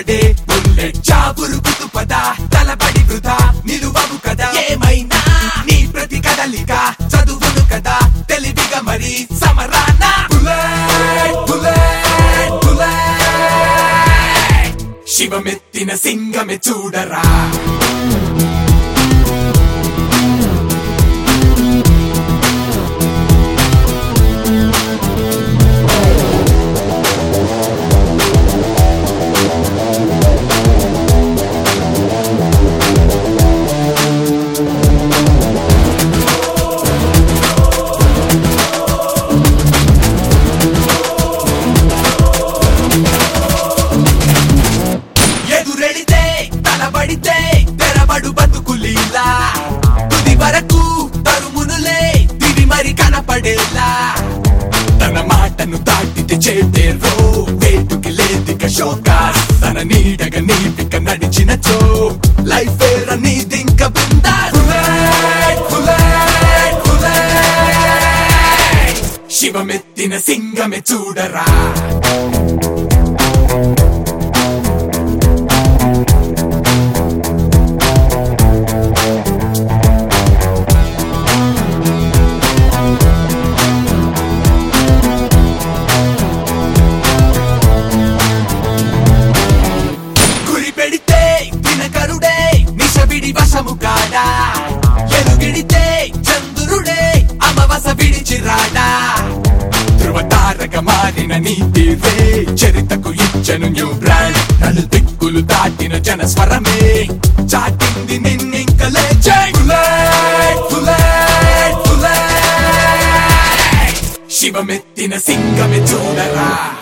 పడే బుల్లెట్ చాబురుకుతు పద తలబడి వృధా నిలువవు కదా ఏమైనా నీ ప్రతి కదలిక చదువును కదా తెలివిగా మరి సమరాన బుల్లెట్ బుల్లెట్ బుల్లెట్ శివమెత్తిన సింగమే చూడరా ఎదురెడితే తలబడితే తెరబడు బతుకులీలా తుది వరకు తరుమునులే తిరి మరి కనపడేలా తన మాటను దాటితే చేతేరో వేటుకి లేదిక షోకాస్ తన నీడగా నీపిక నడిచినచో లైఫ్ వేర నీదింక బృందా బుల్లెట్, బుల్లెట్, బుల్లెట్. శివమెత్తిన సింగమే చూడరా గురి పెడితే దినకరుడే నిశవిడి వశము కాడా ఎలుగిడితే చంద్రుడే అమవస విడిచి రాడా ధృవతారక మారిన నీతి రే చరితకు ఇచ్చను న్యూ బ్రాండ్ నలు దిక్కులు దాటిన జన స్వరమే చాటింది నిన్నింక లేచే బుల్లెట్, బుల్లెట్, బుల్లెట్. శివమెత్తిన సింగమే చూడరా